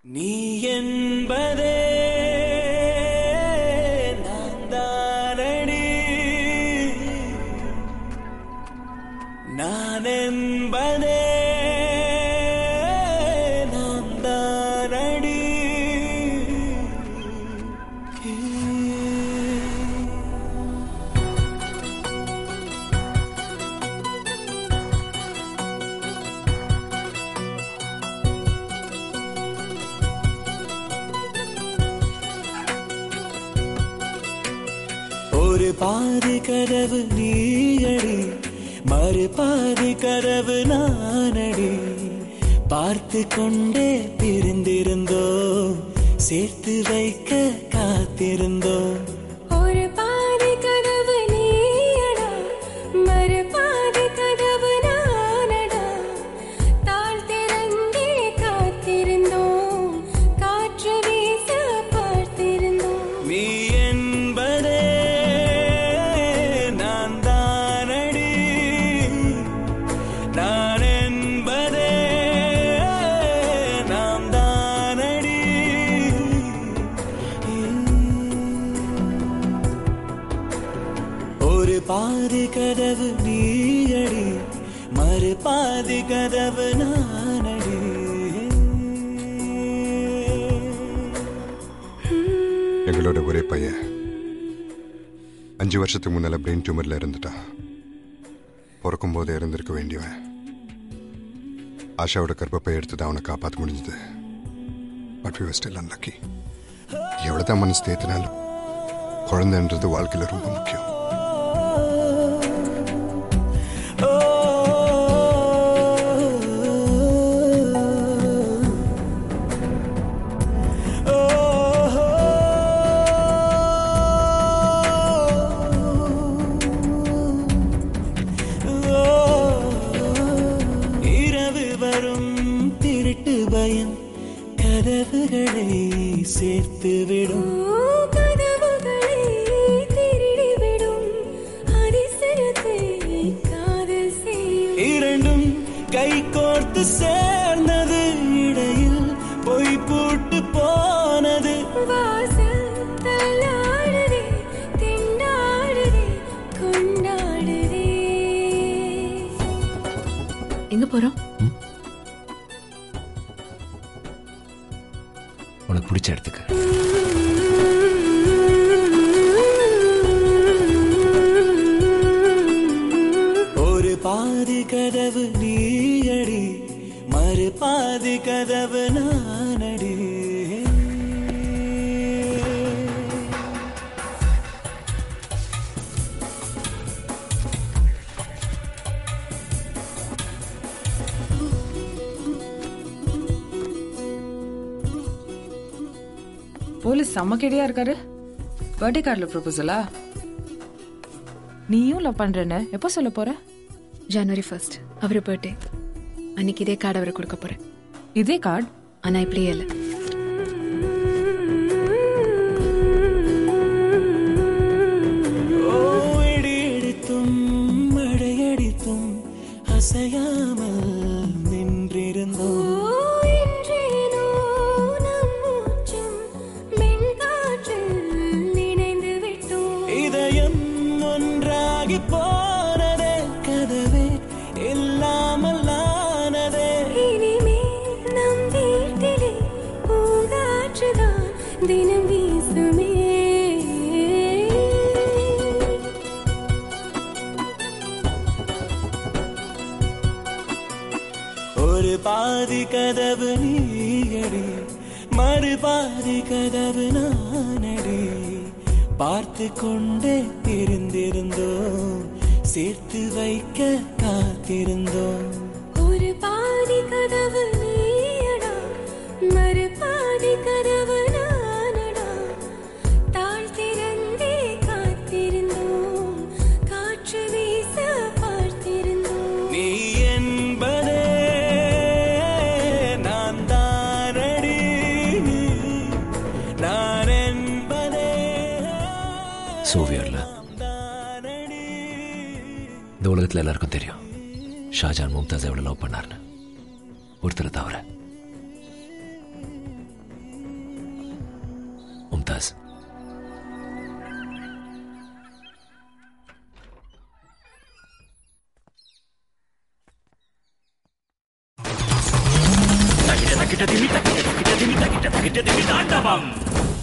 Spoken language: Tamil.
நீ என்பதே நான் தானடி நான் என்பதே நான் தானடி ஒரு பாதி கதவு நீயடி மறு பாதி கதவு நானடி பார்த்து கொண்டே பிரிந்திருந்தோம் சேர்த்து வைக்க காத்திருந்தோம் ஒரு பாதி கதவு நீயடா மறு பாதி கதவு நானடா தாழ் திறந்தே காத்திருந்தோம் காற்று வீச பார்த்திருந்தோம் நீ என்பதே நான் தானடி நான் என்பதே நாம் தானடி ஒரு பாதி கதவு நீயடி மறு பாதி கதவு நானடி எங்களோட ஒரே பையன் அஞ்சு வருஷத்துக்கு முன்னால பிரெயின் டியூமர்ல இருந்துட்டான் பிறக்கும் போதே இருந்திருக்க வேண்டியவன் ஆஷாவோட கர்ப்பப்பை எடுத்து தான் அவனை காப்பாற்ற முடிஞ்சது பட் வி ஸ்டில் அன்லக்கி எவ்வளோதான் மனசு தேத்தினாலும் குழந்தைன்றது வாழ்க்கையில் ரொம்ப முக்கியம் இரவு வரும் திருட்டு பயம் கதவுகளை சேர்த்து விடும் ஓ, கதவுகளை திருடிவிடும் அதிசயத்தை காதல் செய்யும் இரண்டும் கை கோர்த்து சேர்ந்தது இடையில் பொய் பூட்டு போனது வாசல் தள்ளாடுதே திண்டாடுதே கொண்டாடுதே எங்க போறோம் உனக்கு பிடிச்ச இடத்துக்கு ஒரு பாதி கதவு நீயடி மறு பாதி கதவு நானடி போலீஸ் செம்ம கெடியா இருக்காரு பர்த்டே கார்டில் ப்ரொபோசலா நீயும் லவ் பண்றேன்னு எப்போ சொல்ல போற ஜனவரி ஃபர்ஸ்ட் அவர் பர்த்டே அன்னைக்கு இதே கார்டு அவருக்கு கொடுக்க போறேன் இதே கார்டு ஆனா இப்படியே இல்லை ஓ இடி இடித்தும் மழையடித்தும் அசையாமல் நின்றிருந்தோம் ஓ, இன்றேனோ நம் மூச்சும் மென்காற்றில் நினைந்து விட்டோம் இதயம் ஒன்றாகி போனதே கதவே இல்லாமல் ஆனதே இனிமேல் நம் வீட்டிலே பூங்காற்றுதான் தினம் வீசுமே ஒரு பாதி கதவு நீயடி மறு பாதி கதவு நானடி பார்த்து கொண்டே இருந்திருந்தோம் சேர்த்து வைக்க காத்திருந்தோம் ஒரு பாதி கதவு நீயடா மறு பாதி கதவு நானடா தாழ் திறந்தே காத்திருந்தோம் காற்று வீச பார்த்திருந்தோம் நீ என்பதே நான் தானடி நான் என்பதே சோவியர்ல தானடி இந்த உலகத்துல எல்லாருக்கும் தெரியும் ஷாஜான் மும்தாஸ் எவ்வளவு லவ் பண்ணார்னு ஒருத்தரை தவிர மும்தாஸ் தகிட தகிட திமி தகிட தகிட திமி தகிட தகிட திமி தாண்டவம்